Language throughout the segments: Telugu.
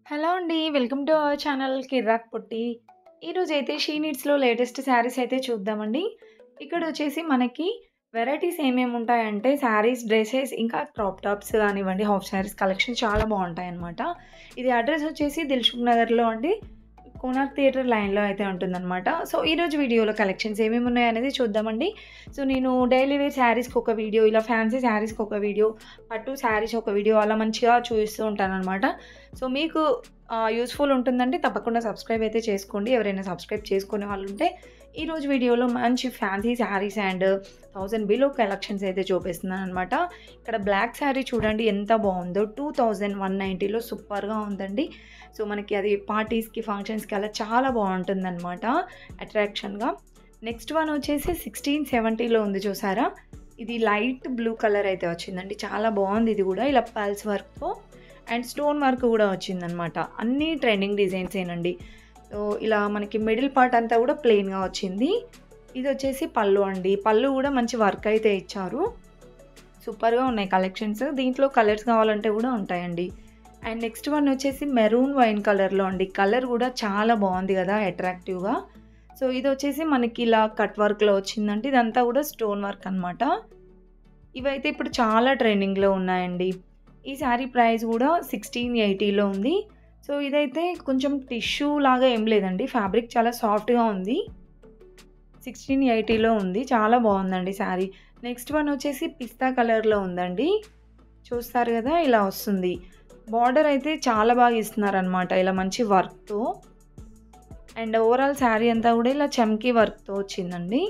హలో అండి. Welcome to our channel Kirrak Potti. ఈరోజైతే షీ నీడ్స్‌లో లేటెస్ట్ శారీస్ అయితే చూద్దామండి. ఇక్కడొచ్చేసి మనకి వెరైటీస్ ఏమేముంటాయంటే శారీస్, డ్రెసెస్ ఇంకా క్రాప్ టాప్స్ గానివ్వండి, హాఫ్ శారీస్ కలెక్షన్ చాలా బావుంటాయనమాట. ఇది అడ్రెస్ వచ్చేసి దిల్‌సుఖ్ నగర్‌లో అండి. కోనార్క్ థియేటర్ లైన్‌లో అయితే ఉంటుందనమాట. సో, ఈరోజు వీడియోలో కలెక్షన్స్ ఏమేమున్నాయనేది చూద్దామండి. సో, నేను డైలీ వేర్ శారీస్‌కి ఒక వీడియో, ఇలా ఫ్యాన్సీ శారీస్‌కి ఒక వీడియో, పట్టు శారీస్ ఒక వీడియో అలా మంచిగా చూపిస్తూ ఉంటాననమాట. సో, మీకు ఆహ్, యూజ్‌ఫుల్ ఉంటుందంటే తప్పకుండా సబ్స్క్రైబ్ అయితే చేసుకోండి. ఎవరైనా సబ్స్క్రైబ్ చేసుకునే వాళ్ళుంటే ఈరోజు వీడియోలో మంచి fancy saris and 1000 below collections అయితే చూపిస్తున్నాననమాట. ఇక్కడ బ్లాక్ శారీ చూడండి ఎంత బావుందో 2190లో సూపర్‌గా ఉందండి. సో, మనకి అది పార్టీస్‌కి, ఫంక్షన్స్‌కి అలా చాలా బావుంటుందనమాట అట్రాక్షన్‌గా. నెక్స్ట్ వన్ వచ్చేసి 1670లో ఉంది చూసారా? ఇది లైట్ బ్లూ కలర్ అయితే వచ్చిందండి. చాలా బావుంది ఇది గూడా. ఇలా పర్ల్స్ వర్క్‌తో అండ్ స్టోన్ వర్క్ గూడా వచ్చిందనమాట. అన్నీ ట్రెండింగ్ డిజైన్సేనండి. సో, ఇలా మనకి మిడిల్ పార్ట్ అంతా గూడా ప్లెయిన్‌గా వచ్చింది. ఇదొచ్చేసి పళ్ళు అండి. పళ్ళు గూడా మంచి వర్క్ అయితే ఇచ్చారు. సూపర్‌గా ఉన్నాయి కలెక్షన్స్. దీంట్లో కలర్స్ కావాలంటే గూడా ఉంటాయండి. అండ్ నెక్స్ట్ వన్ వచ్చేసి మెరూన్ వైన్ కలర్‌లో అండి. కలర్ గూడా చాలా బావుంది గదా! అట్రాక్టివ్‌గా. సో, ఇదొచ్చేసి మనకి ఇలా కట్ వర్క్‌లో వచ్చిందండి. ఇదంతా గూడా స్టోన్ వర్క్ అనమాట. ఇవైతే ఇప్పుడు చాలా ట్రెండింగ్‌లో ఉన్నాయండి. ఈ శారీ ప్రైస్ గూడా 1680లో ఉంది. సో, ఇదైతే కొంచెం టిష్యూ లాగా ఏం లేదండి. ఫ్యాబ్రిక్ చాలా సాఫ్ట్‌గా ఉంది. 1680లో ఉంది. చాలా బావుందండి శారీ. నెక్స్ట్ వన్ వచ్చేసి పిస్తా కలర్‌లో ఉందండి. చూస్తారు గదా! ఇలా వస్తుంది. బార్డర్ అయితే చాలా బాగా ఇస్తున్నారనమాట. ఇలా మంచి వర్క్‌తో. అండ్ ఓవరాల్ శారీ అంతా గూడా ఇలా చమ్కీ వర్క్‌తో వచ్చిందండి.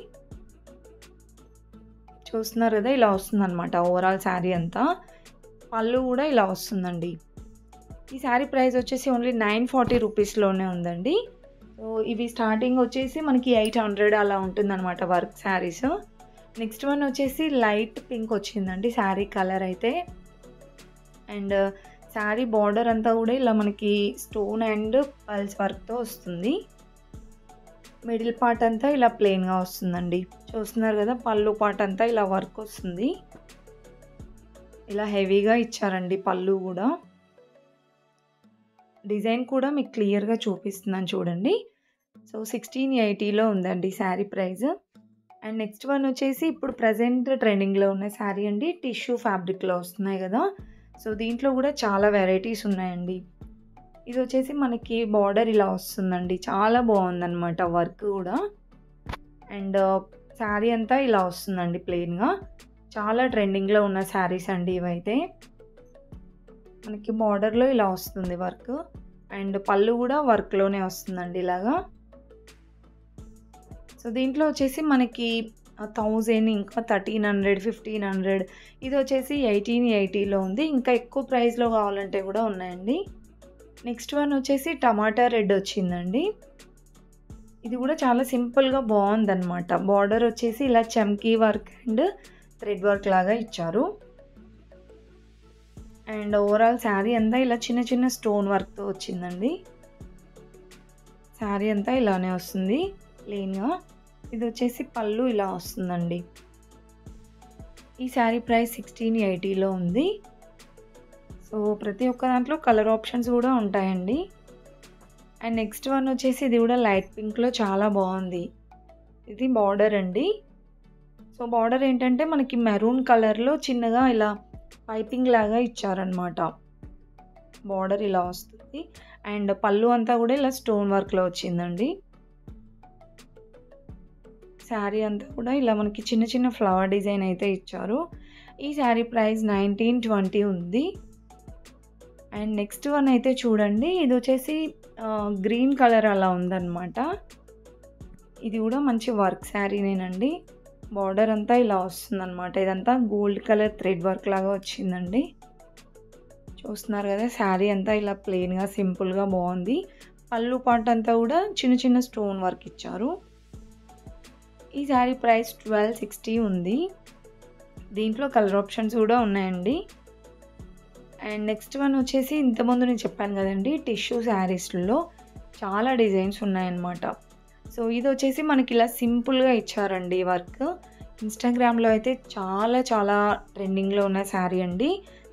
చూస్తున్నారు గదా! ఇలా వస్తుందనమాట ఓవరాల్ శారీ అంతా. పళ్ళు గూడా ఇలా వస్తుందండి. ఈ శారీ ప్రైస్ వచ్చేసి ఓన్లీ 940 రూపీస్‌లోనే ఉందండి. సో, ఇవి స్టార్టింగ్ వచ్చేసి మనకి 800 అలా ఉంటుందనమాట వర్క్ శారీస్. నెక్స్ట్ వన్ వచ్చేసి లైట్ పింక్ వచ్చిందండి శారీ కలర్ అయితే. అండ్ శారీ బార్డర్ అంతా గూడా ఇలా మనకి స్టోన్ అండ్ పర్ల్స్ వర్క్‌తో వస్తుంది. మిడిల్ పార్ట్ అంతా ఇలా ప్లెయిన్‌గా వస్తుందండి. చూస్తున్నారు గదా! పళ్ళు పార్ట్ అంతా ఇలా వర్క్ వస్తుంది. ఇలా హెవీగా ఇచ్చారండి పళ్ళు గూడా. డిజైన్ కూడా మీకు క్లియర్‌గా చూపిస్తున్నాను చూడండి. సో, 1680లో ఉందండి sari price. And next one వచ్చేసి ఇప్పుడు ప్రెజెంట్ ట్రెండింగ్‌లో ఉన్న శారీ అండి. టిష్యూ ఫ్యాబ్రిక్‌లో వస్తున్నాయి గదా! సో, దీంట్లో గూడా చాలా వెరైటీస్ ఉన్నాయండి. ఇదొచ్చేసి మనకి బార్డర్ ఇలా వస్తుందండి. చాలా బావుందనమాట వర్క్ గూడా. అండ్ శారీ అంతా ఇలా వస్తుందండి ప్లెయిన్‌గా. చాలా ట్రెండింగ్‌లో ఉన్న శారీస్ అండి ఇవైతే. మనకి బార్డర్‌లో ఇలా వస్తుంది వర్క్. అండ్ పళ్ళు గూడా వర్క్‌లోనే వస్తుందండి ఇలాగా. సో, దీంట్లో వచ్చేసి మనకి ఆహ్, 1000 ఇంకా 1300, 1500 ఇదొచ్చేసి 1880లో ఉంది. ఇంకా ఎక్కువ ప్రైస్‌లో కావాలంటే గూడా ఉన్నాయండి. నెక్స్ట్ వన్ వచ్చేసి టమాటా రెడ్ వచ్చిందండి. ఇది గూడా చాలా సింపుల్‌గా బావుందనమాట. బార్డర్ వచ్చేసి ఇలా చమ్కీ వర్క్ అండ్ థ్రెడ్ వర్క్ లాగా ఇచ్చారు. అండ్ ఓవరాల్ శారీ అంతా ఇలా చిన్న చిన్న స్టోన్ వర్క్‌తో వచ్చిందండి. శారీ అంతా ఇలానే వస్తుంది ప్లెయిన్‌గా. ఇదొచ్చేసి పళ్ళు ఇలా వస్తుందండి. ఈ శారీ ప్రైస్ 1680లో ఉంది. సో, ప్రతి ఒక్క దాంట్లో కలర్ ఆప్షన్స్ గూడా ఉంటాయండి. అండ్ నెక్స్ట్ వన్ వచ్చేసి ఇది గూడా లైట్ పింక్‌లో చాలా బావుంది. ఇది బార్డర్ అండి. సో, బార్డర్ ఏంటంటే మనకి మెరూన్ కలర్‌లో చిన్నగా ఇలా పైపింగ్ లాగా ఇచ్చారనమాట. బార్డర్ ఇలా వస్తుంది. అండ్ పళ్ళు అంతా గూడా ఇలా స్టోన్ వర్క్‌లో వచ్చిందండి. శారీ అంతా కూడా ఇలా మనకి చిన్న చిన్న ఫ్లవర్ డిజైన్ అయితే ఇచ్చారు. ఈ శారీ ప్రైస్ 1920 ఉంది. అండ్ నెక్స్ట్ వన్ అయితే చూడండి. ఇదొచ్చేసి ఆహ్, గ్రీన్ కలర్ అలా ఉందనమాట. ఇది గూడా మంచి వర్క్ శారీనేనండి. బార్డర్ అంతా ఇలా వస్తుందనమాట. ఇదంతా గోల్డ్ కలర్ థ్రెడ్ వర్క్ లాగా వచ్చిందండి. చూస్తున్నారు గదా! శారీ అంతా ఇలా ప్లెయిన్‌గా సింపుల్‌గా బావుంది. పళ్ళు పార్ట్ అంతా గూడా చిన్న చిన్న స్టోన్ వర్క్ ఇచ్చారు. ఈ శారీ ప్రైస్ 1260 ఉంది. దీంట్లో కలర్ ఆప్షన్స్ గూడా ఉన్నాయండి. అండ్ నెక్స్ట్ వన్ వచ్చేసి ఇంతకుముందు నేను చెప్పాను గదండీ! టిష్యూ శారీస్‌లో చాలా డిజైన్స్ ఉన్నాయన్నమాట. సో, ఇదొచ్చేసి మనకి ఇలా సింపుల్‌గా ఇచ్చారండి వర్క్. ఇన్‌స్టాగ్రామ్‌లో అయితే చాలా చాలా ట్రెండింగ్‌లో ఉన్న శారీ అండి.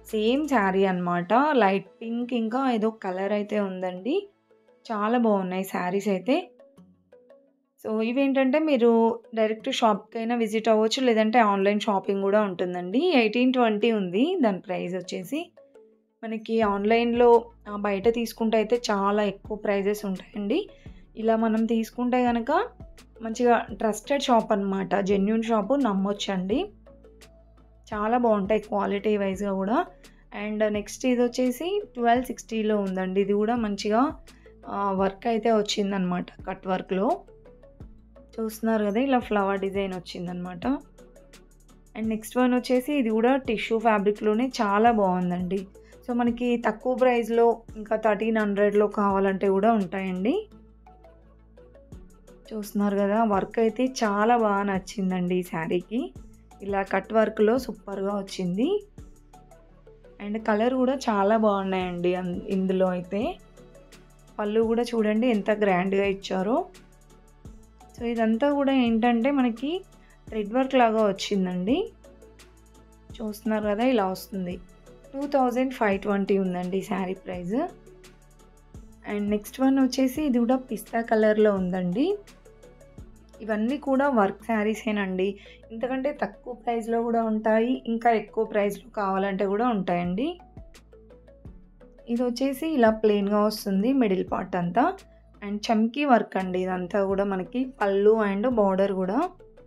సేమ్ శారీ అనమాట లైట్ పింక్ ఇంకా ఏదో కలర్ అయితే ఉందండి చాలా బాగున్నాయి శారీస్ అయితే సో ఇవేంటంటే మీరు డైరెక్ట్ షాప్కైనా విజిట్ అవ్వచ్చు లేదంటే ఆన్లైన్ షాపింగ్ కూడా ఉంటుందండి ఎయిటీన్ ట్వంటీ ఉంది దాని ప్రైస్ వచ్చేసి మనకి ఆన్లైన్లో బయట తీసుకుంటే అయితే చాలా ఎక్కువ ప్రైజెస్ ఉంటాయండి ఇలా మనం తీసుకుంటే కనుక మంచిగా ట్రస్టెడ్ షాప్ అనమాట జెన్యున్ షాపు నమ్మొచ్చండి చాలా బాగుంటాయి క్వాలిటీ వైజ్గా కూడా అండ్ నెక్స్ట్ ఇది వచ్చేసి ట్వెల్వ్ సిక్స్టీలో ఉందండి ఇది కూడా మంచిగా వర్క్ అయితే వచ్చిందనమాట కట్ వర్క్లో చూస్తున్నారు కదా ఇలా ఫ్లవర్ డిజైన్ వచ్చిందనమాట అండ్ నెక్స్ట్ వన్ వచ్చేసి ఇది కూడా టిష్యూ ఫ్యాబ్రిక్లోనే చాలా బాగుందండి సో మనకి తక్కువ ప్రైస్లో ఇంకా థర్టీన్ హండ్రెడ్లో కావాలంటే కూడా ఉంటాయండి చూస్తున్నారు కదా వర్క్ అయితే చాలా బాగా నచ్చిందండి ఈ శారీకి ఇలా కట్ వర్క్లో సూపర్గా వచ్చింది అండ్ కలర్ కూడా చాలా బాగున్నాయండి ఇందులో అయితే పళ్ళు కూడా చూడండి ఎంత గ్రాండ్గా ఇచ్చారో సో ఇదంతా కూడా ఏంటంటే మనకి థ్రెడ్ వర్క్ లాగా వచ్చిందండి చూస్తున్నారు కదా ఇలా వస్తుంది టూ థౌజండ్ ఫైవ్ ట్వంటీ ఉందండి sari price and next one వచ్చేసి ఇది కూడా పిస్తా కలర్లో ఉందండి ఇవన్నీ కూడా వర్క్ శారీసేనండి ఇంతకంటే తక్కువ ప్రైస్లో కూడా ఉంటాయి ఇంకా ఎక్కువ ప్రైస్లో కావాలంటే కూడా ఉంటాయండి ఇది వచ్చేసి ఇలా ప్లెయిన్గా వస్తుంది మిడిల్ పార్ట్ అంతా అండ్ చమ్కీ వర్క్ అండి ఇదంతా కూడా మనకి పళ్ళు అండ్ బార్డర్ కూడా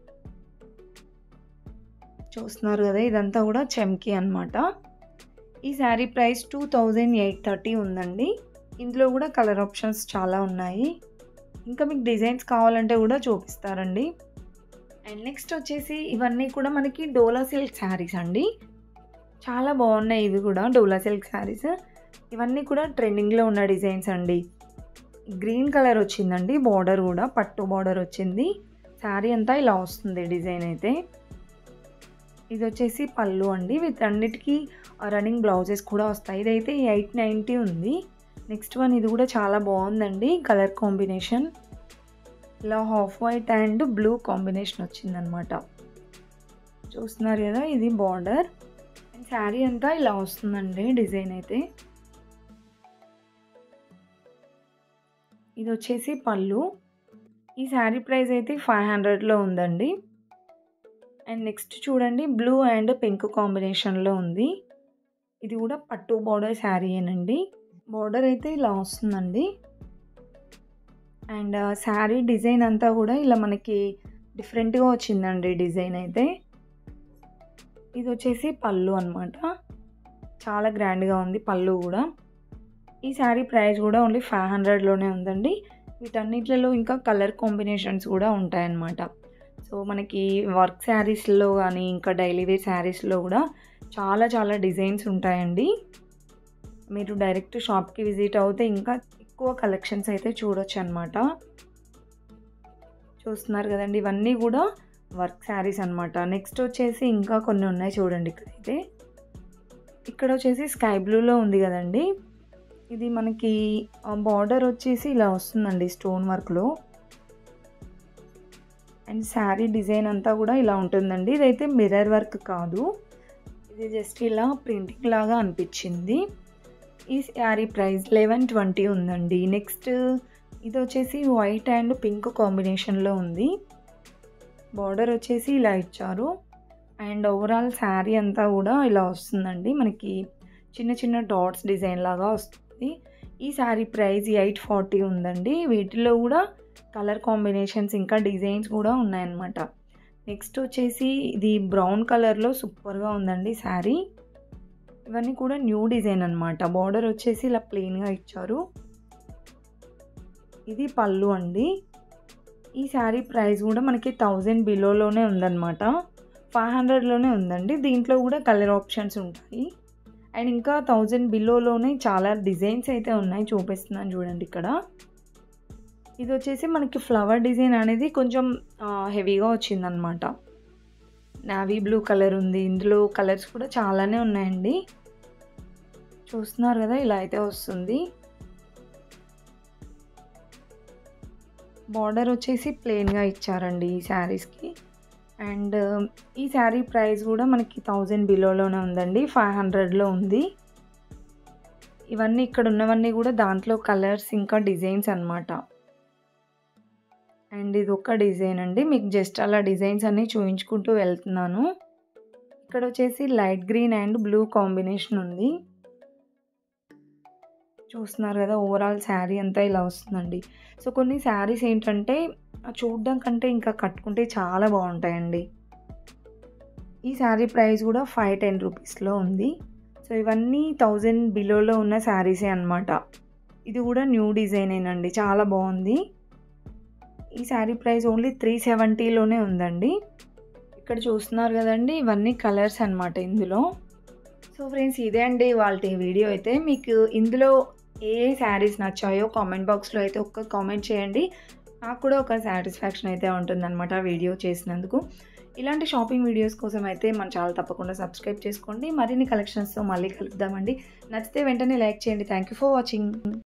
చూస్తున్నారు కదా ఇదంతా కూడా చమ్కీ అనమాట ఈ sari price two thousand eight thirty ఉందండి ఇందులో కూడా కలర్ ఆప్షన్స్ చాలా ఉన్నాయి ఇంకా మీకు డిజైన్స్ కావాలంటే కూడా చూపిస్తారండి అండ్ నెక్స్ట్ వచ్చేసి ఇవన్నీ కూడా మనకి డోలా సిల్క్ శారీస్ అండి చాలా బాగున్నాయి ఇవి కూడా డోలా సిల్క్ శారీస్ ఇవన్నీ కూడా ట్రెండింగ్లో ఉన్న డిజైన్స్ అండి గ్రీన్ కలర్ వచ్చిందండి బార్డర్ కూడా పట్టు బార్డర్ వచ్చింది శారీ అంతా ఇలా వస్తుంది డిజైన్ అయితే ఇది వచ్చేసి పళ్ళు అండి విత్ అన్నిటికీ రన్నింగ్ బ్లౌజెస్ కూడా వస్తాయి ఇదైతే ఎయిట్ నైంటీ ఉంది నెక్స్ట్ వన్ ఇది కూడా చాలా బాగుందండి కలర్ కాంబినేషన్ ఇలా half white and blue combination వచ్చిందనమాట చూస్తున్నారు కదా ఇది బార్డర్ అండ్ శారీ అంతా ఇలా వస్తుందండి డిజైన్ అయితే ఇది వచ్చేసి పళ్ళు ఈ శారీ ప్రైస్ అయితే ఫైవ్ హండ్రెడ్లో ఉందండి అండ్ నెక్స్ట్ చూడండి బ్లూ అండ్ పింక్ కాంబినేషన్లో ఉంది ఇది కూడా పట్టు బార్డర్ శారీయేనండి బార్డర్ అయితే ఇలా వస్తుందండి అండ్ శారీ డిజైన్ అంతా కూడా ఇలా మనకి డిఫరెంట్గా వచ్చిందండి డిజైన్ అయితే ఇది వచ్చేసి పళ్ళు అనమాట చాలా గ్రాండ్గా ఉంది పళ్ళు కూడా ఈ శారీ ప్రైస్ కూడా ఓన్లీ ఫైవ్ హండ్రెడ్లోనే ఉందండి వీటన్నిటిలో ఇంకా కలర్ కాంబినేషన్స్ కూడా ఉంటాయన్నమాట సో మనకి వర్క్ శారీస్లో కానీ ఇంకా డైలీ వేర్ శారీస్లో కూడా చాలా చాలా డిజైన్స్ ఉంటాయండి మీరు డైరెక్ట్ షాప్కి విజిట్ అవుతే ఇంకా ఎక్కువ కలెక్షన్స్ అయితే చూడొచ్చు అనమాట చూస్తున్నారు కదండి ఇవన్నీ కూడా వర్క్ శారీస్ అనమాట నెక్స్ట్ వచ్చేసి ఇంకా కొన్ని ఉన్నాయి చూడండి ఇక్కడైతే ఇక్కడ వచ్చేసి స్కై బ్లూలో ఉంది కదండి ఇది మనకి బార్డర్ వచ్చేసి ఇలా వస్తుందండి స్టోన్ వర్క్లో అండ్ శారీ డిజైన్ అంతా కూడా ఇలా ఉంటుందండి ఇదైతే మిర్రర్ వర్క్ కాదు ఇది జస్ట్ ఇలా ప్రింటింగ్ లాగా అనిపించింది ఈ శారీ ప్రైస్ లెవెన్ ట్వంటీ ఉందండి నెక్స్ట్ ఇది వచ్చేసి వైట్ అండ్ పింక్ కాంబినేషన్లో ఉంది బార్డర్ వచ్చేసి ఇలా ఇచ్చారు అండ్ ఓవరాల్ శారీ అంతా కూడా ఇలా వస్తుందండి మనకి చిన్న చిన్న డాట్స్ డిజైన్ లాగా వస్తుంది ఈ శారీ ప్రైస్ ఎయిట్ ఫార్టీ ఉందండి వీటిలో కూడా కలర్ కాంబినేషన్స్ ఇంకా డిజైన్స్ కూడా ఉన్నాయన్నమాట నెక్స్ట్ వచ్చేసి ఇది బ్రౌన్ కలర్లో సూపర్గా ఉందండి శారీ ఇవన్నీ కూడా న్యూ డిజైన్ అనమాట బార్డర్ వచ్చేసి ఇలా ప్లెయిన్గా ఇచ్చారు ఇది పళ్ళు అండి ఈ శారీ ప్రైస్ కూడా మనకి థౌజండ్ బిలోలోనే ఉందన్నమాట ఫైవ్ హండ్రెడ్లోనే ఉందండి దీంట్లో కూడా కలర్ ఆప్షన్స్ ఉంటాయి అండ్ ఇంకా థౌజండ్ బిలోలోనే చాలా డిజైన్స్ అయితే ఉన్నాయి చూపిస్తున్నాను చూడండి ఇక్కడ ఇది వచ్చేసి మనకి ఫ్లవర్ డిజైన్ అనేది కొంచెం హెవీగా వచ్చిందనమాట నావీ బ్లూ కలర్ ఉంది ఇందులో కలర్స్ కూడా చాలానే ఉన్నాయండి చూస్తున్నారు కదా ఇలా అయితే వస్తుంది బార్డర్ వచ్చేసి ప్లెయిన్గా ఇచ్చారండి ఈ శారీస్కి అండ్ ఈ శారీ ప్రైస్ కూడా మనకి థౌజండ్ బిలోలోనే ఉందండి ఫైవ్ హండ్రెడ్లో ఉంది ఇవన్నీ ఇక్కడ ఉన్నవన్నీ కూడా దాంట్లో కలర్స్ ఇంకా డిజైన్స్ అనమాట అండ్ ఇది ఒక డిజైన్ అండి మీకు జస్ట్ అలా డిజైన్స్ అన్నీ చూపించుకుంటూ వెళ్తున్నాను ఇక్కడ వచ్చేసి light green and blue combination ఉంది చూస్తున్నారు కదా ఓవరాల్ శారీ అంతా ఇలా వస్తుందండి సో కొన్ని శారీస్ ఏంటంటే చూడడం కంటే ఇంకా కట్టుకుంటే చాలా బాగుంటాయండి ఈ శారీ ప్రైస్ కూడా ఫైవ్ టెన్ రూపీస్లో ఉంది సో ఇవన్నీ థౌజండ్ బిలోలో ఉన్న శారీసే అనమాట ఇది కూడా న్యూ డిజైనేనండి చాలా బాగుంది ఈ శారీ ప్రైస్ ఓన్లీ త్రీ సెవెంటీలోనే ఉందండి ఇక్కడ చూస్తున్నారు కదండి ఇవన్నీ కలర్స్ అనమాట ఇందులో సో ఫ్రెండ్స్ ఇదే అండి వాళ్ళ వీడియో అయితే మీకు ఇందులో ఏ శారీస్ నచ్చాయో కామెంట్ బాక్స్లో అయితే ఒక్క కామెంట్ చేయండి నాకు కూడా ఒక సాటిస్ఫాక్షన్ అయితే ఉంటుందన్నమాట వీడియో చేసినందుకు ఇలాంటి షాపింగ్ వీడియోస్ కోసం అయితే మన ఛానల్ తప్పకుండా సబ్స్క్రైబ్ చేసుకోండి మరిన్ని కలెక్షన్స్తో మళ్ళీ కలుద్దామండి నచ్చితే వెంటనే లైక్ చేయండి థ్యాంక్ యూ ఫర్ వాచింగ్